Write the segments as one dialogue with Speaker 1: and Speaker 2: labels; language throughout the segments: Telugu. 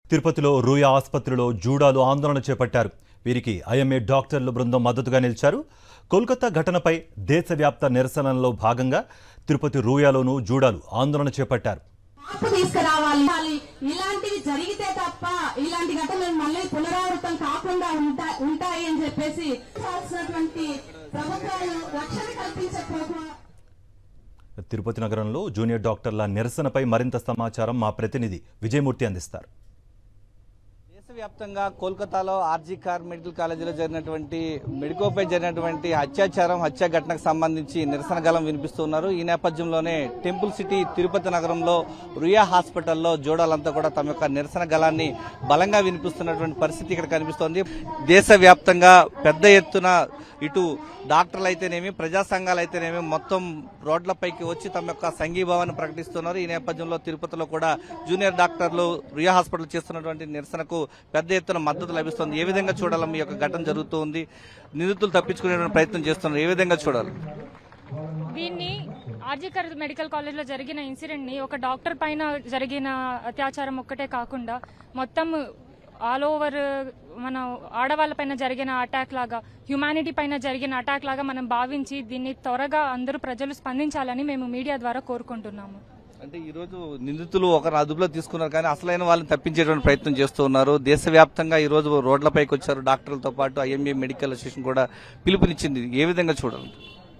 Speaker 1: తిరుపతిలో రూయా ఆసుపత్రిలో జూడాలు ఆందోళన చేపట్టారు వీరికి ఐఎంఏ డాక్టర్లు బృందం మద్దతుగా నిలిచారు కోల్కతా ఘటనపై దేశవ్యాప్త నిరసనలో భాగంగా తిరుపతి రూయాలోనూ జూడాలు ఆందోళన చేపట్టారు
Speaker 2: మార్పు తీసుకురావాలి ఇలాంటివి జరిగితే తప్ప ఇలాంటి ఘటనలు మళ్ళీ పునరావృతం కాకుండా ఉంటా ఉంటాయి అని చెప్పేసి చేయాల్సినటువంటి ప్రభుత్వాలు రక్షణ కల్పించకపోవడం
Speaker 1: తిరుపతి నగరంలో జూనియర్ డాక్టర్ల నిరసనపై మరింత సమాచారం మా ప్రతినిధి విజయమూర్తి అందిస్తారు
Speaker 3: దేశవ్యాప్తంగా కోల్కతాలో ఆర్జీ కార్ మెడికల్ కాలేజీలో జరిగినటువంటి మెడికోపై జరిగినటువంటి అత్యాచారం హత్య ఘటనకు సంబంధించి నిరసన గలం వినిపిస్తున్నారు ఈ నేపథ్యంలోనే టెంపుల్ సిటీ తిరుపతి నగరంలో రుయా హాస్పిటల్లో జోడాలంతా కూడా తమ యొక్క నిరసన గలాన్ని బలంగా వినిపిస్తున్నటువంటి పరిస్థితి ఇక్కడ కనిపిస్తోంది దేశవ్యాప్తంగా పెద్ద ఎత్తున ఇటు డాక్టర్లు అయితేనేమి ప్రజా సంఘాలు అయితేనేమి మొత్తం రోడ్లపైకి వచ్చి తమ యొక్క సంఘీభావాన్ని ప్రకటిస్తున్నారు ఈ నేపథ్యంలో తిరుపతిలో కూడా జూనియర్ డాక్టర్లు రుయా హాస్పిటల్ చేస్తున్నటువంటి నిరసనకు పెద్ద ఎత్తున మద్దతు లభిస్తుంది ఏ విధంగా చూడాలి మీ యొక్క ఘటన జరుగుతుంది నిందితులు తప్పించుకునే ప్రయత్నం చేస్తున్నారు ఏ విధంగా చూడాలి
Speaker 4: దీన్ని ఆర్జికర్ మెడికల్ కాలేజ్లో జరిగిన ఇన్సిడెంట్ ని ఒక డాక్టర్ పైన జరిగిన అత్యాచారం ఒక్కటే కాకుండా మొత్తం ఆల్ ఓవర్ మన ఆడవాళ్ళ పైన జరిగిన అటాక్ లాగా హ్యుమానిటీ పైన జరిగిన అటాక్ లాగా మనం భావించి దీన్ని త్వరగా అందరూ ప్రజలు స్పందించాలని మేము మీడియా ద్వారా కోరుకుంటున్నాము
Speaker 3: అంటే ఈ రోజు నిందితులు ఒకరు అదుపులో తీసుకున్నారు కానీ అసలైన వాళ్ళని తప్పించేటువంటి ప్రయత్నం చేస్తూ ఉన్నారు దేశవ్యాప్తంగా ఈ రోజు రోడ్లపైకి వచ్చారు డాక్టర్లతో పాటు ఐఎంఏ మెడికల్ అసోసియేషన్ కూడా పిలుపునిచ్చింది ఏ విధంగా చూడాలి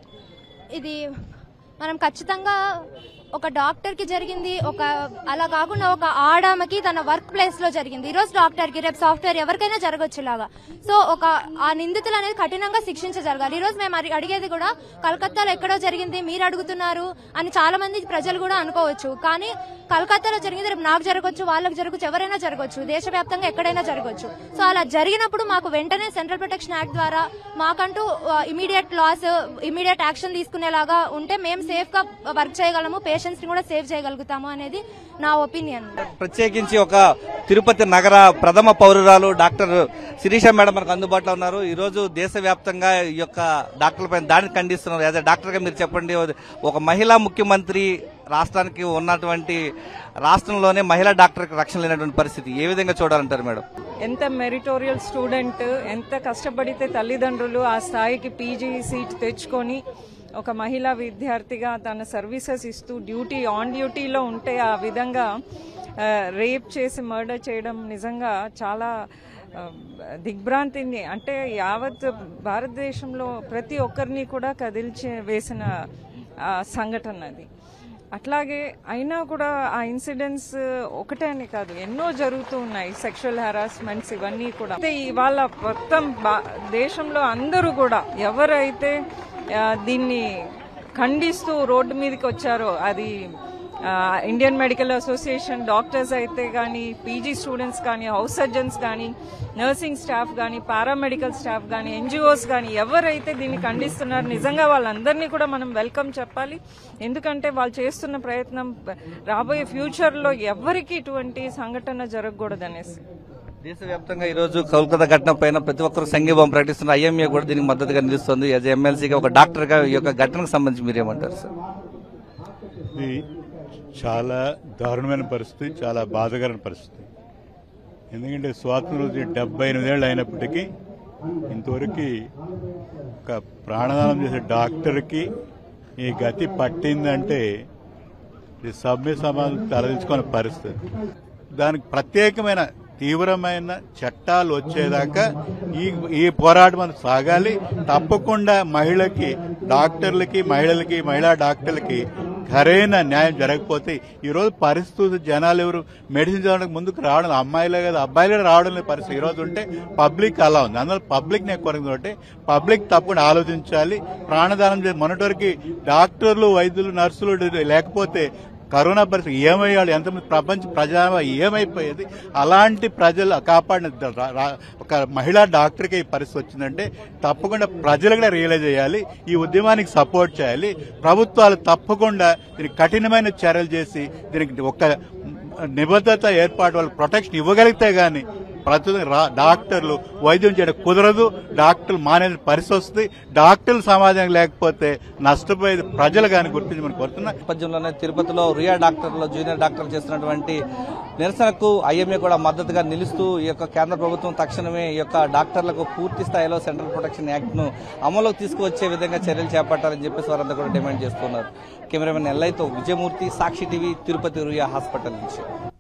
Speaker 5: ఇది మనం ఖచ్చితంగా ఒక డాక్టర్ కి జరిగింది ఒక అలా కాకుండా ఒక ఆడామకి తన వర్క్ ప్లేస్ లో జరిగింది ఈ రోజు డాక్టర్ కి రేపు సాఫ్ట్వేర్ ఎవరికైనా జరగచ్చు ఇలాగా సో ఒక ఆ నిందితులు అనేది కఠినంగా శిక్షించ జరగాలి ఈ రోజు మేము అడి- అడిగేది కూడా కలకత్తాలో ఎక్కడో జరిగింది మీరు అడుగుతున్నారు అని చాలా మంది ప్రజలు కూడా అనుకోవచ్చు కానీ కలకత్తాలో జరిగింది రేపు నాకు జరగవచ్చు వాళ్ళకి జరగచ్చు ఎవరైనా జరగవచ్చు దేశవ్యాప్తంగా ఎక్కడైనా జరగవచ్చు సో అలా జరిగినప్పుడు మాకు వెంటనే సెంట్రల్ ప్రొటెక్షన్ యాక్ట్ ద్వారా మాకంటూ ఇమీడియట్ లాస్ ఇమీడియట్ యాక్షన్ తీసుకునేలాగా ఉంటే మేము సేఫ్ గా వర్క్ చేయగలము పేషెంట్స్ ని కూడా సేవ్ చేయగలుగుతాము అనేది నా ఒపీనియన్
Speaker 3: ప్రత్యేకించి ఒక తిరుపతి నగర ప్రథమ పౌరురాలు డాక్టర్ శిరీష మేడం మనకు అందుబాటులో ఉన్నారు ఈ రోజు దేశవ్యాప్తంగా ఈ యొక్క డాక్టర్లపై దాడిని ఖండిస్తున్నారు యాజ్ డాక్టర్ గా మీరు చెప్పండి ఒక మహిళా ముఖ్యమంత్రి రాష్ట్రానికి ఉన్నటువంటి రాష్ట్రంలోనే మహిళా డాక్టర్కి రక్షణ లేనటువంటి పరిస్థితి ఏ విధంగా చూడాలంటారు మేడం
Speaker 6: ఎంత మెరిటోరియల్ స్టూడెంట్ ఎంత కష్టపడితే తల్లిదండ్రులు ఆ స్థాయికి పీజీ సీట్ తెచ్చుకొని ఒక మహిళా విద్యార్థిగా తన సర్వీసెస్ ఇస్తూ డ్యూటీ ఆన్ డ్యూటీలో ఉంటే ఆ విధంగా రేప్ చేసి మర్డర్ చేయడం నిజంగా చాలా ఆ, దిగ్భ్రాంతిని అంటే యావత్ భారతదేశంలో ప్రతి ఒక్కరిని కూడా కదిల్చి వేసిన ఆ, సంఘటన అది అట్లాగే అయినా కూడా ఆ ఇన్సిడెంట్స్ ఒకటే అని కాదు ఎన్నో జరుగుతూ ఉన్నాయి సెక్షువల్ హెరాస్మెంట్స్ ఇవన్నీ కూడా అయితే ఇవాళ మొత్తం బా- దేశంలో అందరూ కూడా ఎవరైతే ఆ, దీన్ని ఖండిస్తూ రోడ్డు మీదకి వచ్చారో అది ఆ, ఇండియన్ మెడికల్ అసోసియేషన్ డాక్టర్స్ అయితే కానీ పీజీ స్టూడెంట్స్ కానీ హౌస్ సర్జన్స్ కానీ నర్సింగ్ స్టాఫ్ కానీ పారామెడికల్ స్టాఫ్ కానీ ఎన్జిఓస్ కానీ ఎవరైతే దీన్ని ఖండిస్తున్నారు నిజంగా వాళ్ళందరినీ కూడా మనం వెల్కమ్ చెప్పాలి ఎందుకంటే వాళ్ళు చేస్తున్న ప్రయత్నం రాబోయే ఫ్యూచర్లో ఎవరికి ఇటువంటి సంఘటన జరగకూడదనేసి
Speaker 3: దేశవ్యాప్తంగా ఈ రోజు కోల్కతా ఘటన పైన ప్రతి ఒక్కరు సంఘీభావం ప్రకటిస్తున్న ఐఎంఏ కూడా దీనికి మద్దతుగా నిలుస్తుంది యాజ్ ఎమ్మెల్సీగా ఒక డాక్టర్ గా ఈ యొక్క ఘటనకు సంబంధించి మీరేమంటారు సార్
Speaker 7: ఇది చాలా దారుణమైన పరిస్థితి చాలా బాధాకరమైన పరిస్థితి ఎందుకంటే స్వాతంత్రం వచ్చి డెబ్బై ఎనిమిదేళ్ళు అయినప్పటికీ ఇంతవరకు ఒక ప్రాణదానం చేసే డాక్టర్కి ఈ గతి పట్టిందంటే ఇది సభ్య సమాజం తలదించుకునే పరిస్థితి దానికి ప్రత్యేకమైన తీవ్రమైన చట్టాలు వచ్చేదాకా ఈ ఈ పోరాటం అంతా సాగాలి తప్పకుండా మహిళకి డాక్టర్లకి మహిళలకి మహిళా డాక్టర్లకి సరైన న్యాయం జరగకపోతే ఈ రోజు పరిస్థితి జనాలు ఎవరు మెడిసిన్ చదవడానికి ముందుకు రావడం అమ్మాయిలే కదా అబ్బాయిలు కూడా రావడం లేదు పరిస్థితి ఈ రోజు ఉంటే పబ్లిక్ అలా ఉంది అందువల్ల పబ్లిక్ ని ఎక్కువ కాబట్టి పబ్లిక్ తప్పకుండా ఆలోచించాలి ప్రాణదానం చేసి మొన్నటివరకు డాక్టర్లు వైద్యులు నర్సులు లేకపోతే కరోనా పరిస్థితి ఏమయ్యాడు ఎంతమంది ప్రపంచ ప్రజా ఏమైపోయేది అలాంటి ప్రజలు కాపాడిన రా- రా- ఒక మహిళా డాక్టర్కి ఈ పరిస్థితి వచ్చిందంటే తప్పకుండా ప్రజలు కూడా రియలైజ్ చేయాలి ఈ ఉద్యమానికి సపోర్ట్ చేయాలి ప్రభుత్వాలు తప్పకుండా దీనికి కఠినమైన చర్యలు చేసి దీనికి ఒక నిబద్ధత ఏర్పాటు వాళ్ళకి ప్రొటెక్షన్ ఇవ్వగలిగితే గానీ ప్రస్తుతం రా- డాక్టర్లు వైద్యం చేయడం కుదరదు డాక్టర్లు మానేది పరిస్థితి వస్తుంది డాక్టర్లు సమాజం లేకపోతే నష్టపోయేది ప్రజలు కానీ గుర్తించి మనం కోరుతున్నా
Speaker 3: నేపథ్యంలోనే తిరుపతిలో రియా డాక్టర్లు జూనియర్ డాక్టర్లు చేస్తున్నటువంటి నిరసనకు ఐఎంఏ కూడా మద్దతుగా నిలుస్తూ ఈ యొక్క కేంద్ర ప్రభుత్వం తక్షణమే ఈ యొక్క డాక్టర్లకు పూర్తి స్థాయిలో సెంట్రల్ ప్రొటెక్షన్ యాక్ట్ ను అమలులోకి తీసుకువచ్చే విధంగా చర్యలు చేపట్టాలని చెప్పేసి వారంతా కూడా డిమాండ్ చేస్తున్నారు కెమెరామెన్ ఎల్ఐతో విజయమూర్తి సాక్షి టీవీ తిరుపతి రుయా హాస్పిటల్ నుంచి